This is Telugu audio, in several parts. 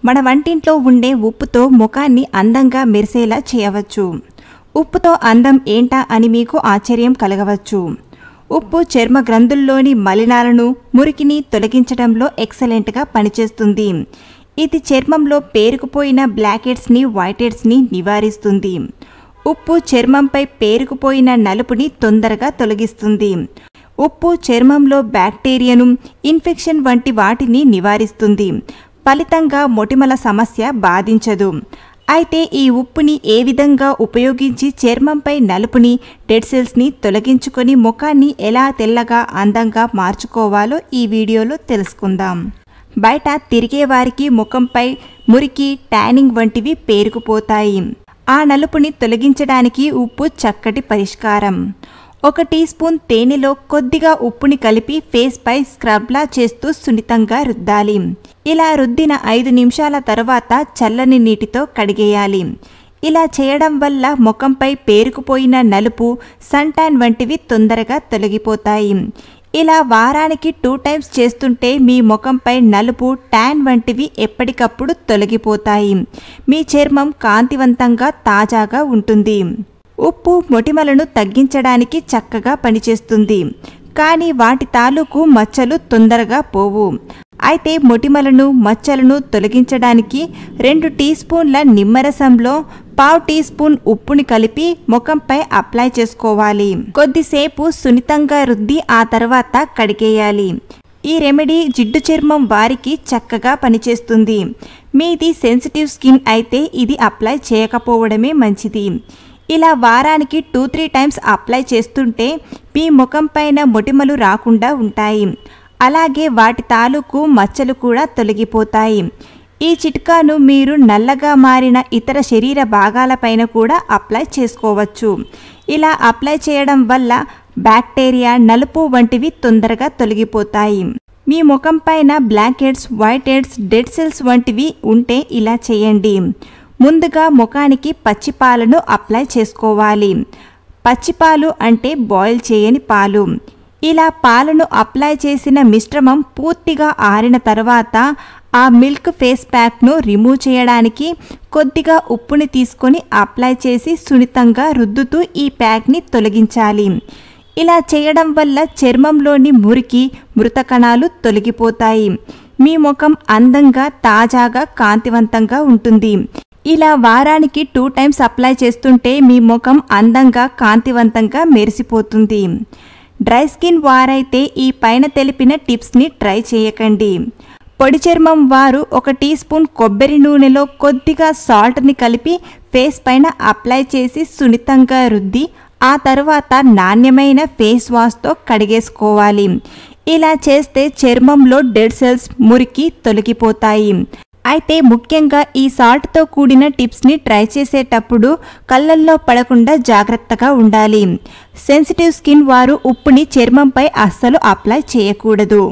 మన వంటింట్లో ఉండే ఉప్పుతో ముఖాన్ని అందంగా మెరిసేలా చేయవచ్చు ఉప్పుతో అందం ఏంటా అని మీకు ఆశ్చర్యం కలగవచ్చు ఉప్పు చర్మ గ్రంథుల్లోని మలినాలను మురికిని తొలగించడంలో ఎక్సలెంట్గా పనిచేస్తుంది ఇది చర్మంలో పేరుకుపోయిన బ్లాకెట్స్ని వైటెడ్స్ని నివారిస్తుంది ఉప్పు చర్మంపై పేరుకుపోయిన నలుపుని తొందరగా తొలగిస్తుంది ఉప్పు చర్మంలో బ్యాక్టీరియాను ఇన్ఫెక్షన్ వంటి వాటిని నివారిస్తుంది ఫలితంగా మొటిమల సమస్య బాధించదు అయితే ఈ ఉప్పుని ఏ విధంగా ఉపయోగించి చర్మంపై నలుపుని డెడ్ సెల్స్ని తొలగించుకొని ముఖాన్ని ఎలా తెల్లగా అందంగా మార్చుకోవాలో ఈ వీడియోలో తెలుసుకుందాం బయట తిరిగే వారికి ముఖంపై మురికి ట్యానింగ్ వంటివి పేరుకుపోతాయి ఆ నలుపుని తొలగించడానికి ఉప్పు చక్కటి పరిష్కారం ఒక టీ స్పూన్ తేనెలో కొద్దిగా ఉప్పుని కలిపి ఫేస్ పై స్క్రబ్లా చేస్తూ సున్నితంగా రుద్దాలి ఇలా రుద్దిన ఐదు నిమిషాల తర్వాత చల్లని నీటితో కడిగేయాలి ఇలా చేయడం వల్ల ముఖంపై పేరుకుపోయిన నలుపు సన్టాన్ వంటివి తొందరగా తొలగిపోతాయి ఇలా వారానికి టూ టైమ్స్ చేస్తుంటే మీ ముఖంపై నలుపు ట్యాన్ వంటివి ఎప్పటికప్పుడు తొలగిపోతాయి మీ చర్మం కాంతివంతంగా తాజాగా ఉంటుంది ఉప్పు మొటిమలను తగ్గించడానికి చక్కగా పనిచేస్తుంది కానీ వాటి తాలూకు మచ్చలు తొందరగా పోవు అయితే మొటిమలను మచ్చలను తొలగించడానికి రెండు టీ స్పూన్ల నిమ్మరసంలో పావు టీ స్పూన్ ఉప్పుని కలిపి ముఖంపై అప్లై చేసుకోవాలి కొద్దిసేపు సున్నితంగా రుద్ది ఆ తర్వాత కడిగేయాలి ఈ రెమెడీ జిడ్డు చర్మం వారికి చక్కగా పనిచేస్తుంది మీది సెన్సిటివ్ స్కిన్ అయితే ఇది అప్లై చేయకపోవడమే మంచిది ఇలా వారానికి టూ త్రీ టైమ్స్ అప్లై చేస్తుంటే మీ ముఖం పైన మొటిమలు రాకుండా ఉంటాయి అలాగే వాటి తాలూకు మచ్చలు కూడా తొలగిపోతాయి ఈ చిట్కాను మీరు నల్లగా మారిన ఇతర శరీర భాగాలపైన కూడా అప్లై చేసుకోవచ్చు ఇలా అప్లై చేయడం వల్ల బ్యాక్టీరియా నలుపు వంటివి తొందరగా తొలగిపోతాయి మీ ముఖం పైన black heads white heads dead cells వంటివి ఉంటే ఇలా చేయండి ముందుగా ముఖానికి పచ్చిపాలను అప్లై చేసుకోవాలి పచ్చిపాలు అంటే బాయిల్ చేయని పాలు ఇలా పాలను అప్లై చేసిన మిశ్రమం పూర్తిగా ఆరిన తర్వాత ఆ మిల్క్ ఫేస్ ప్యాక్ను రిమూవ్ చేయడానికి కొద్దిగా ఉప్పుని తీసుకొని అప్లై చేసి సున్నితంగా రుద్దుతూ ఈ ప్యాక్ని తొలగించాలి ఇలా చేయడం వల్ల చర్మంలోని మురికి మృత కణాలు తొలగిపోతాయి మీ ముఖం అందంగా తాజాగా కాంతివంతంగా ఉంటుంది ఇలా వారానికి టూ టైమ్స్ అప్లై చేస్తుంటే మీ ముఖం అందంగా కాంతివంతంగా మెరిసిపోతుంది డ్రై స్కిన్ వారైతే ఈ పైన తెలిపిన టిప్స్ని ట్రై చేయకండి పొడి చర్మం వారు ఒక టీ స్పూన్ కొబ్బరి నూనెలో కొద్దిగా సాల్ట్ని కలిపి ఫేస్ పైన అప్లై చేసి సున్నితంగా రుద్ది ఆ తర్వాత నాణ్యమైన ఫేస్ వాష్తో కడిగేసుకోవాలి ఇలా చేస్తే చర్మంలో డెడ్ సెల్స్ మురికి తొలగిపోతాయి అయితే ముఖ్యంగా ఈ సాల్ట్తో కూడిన టిప్స్ని ట్రై చేసేటప్పుడు కళ్ళల్లో పడకుండా జాగ్రత్తగా ఉండాలి సెన్సిటివ్ స్కిన్ వారు ఉప్పుని చర్మంపై అస్సలు అప్లై చేయకూడదు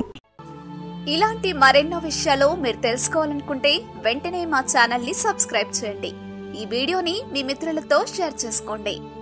ఇలాంటి మరెన్నో విషయాలు మీరు తెలుసుకోవాలనుకుంటే వెంటనే మా ఛానల్ ని సబ్స్క్రైబ్ చేయండి ఈ వీడియోని మీ మిత్రులతో షేర్ చేసుకోండి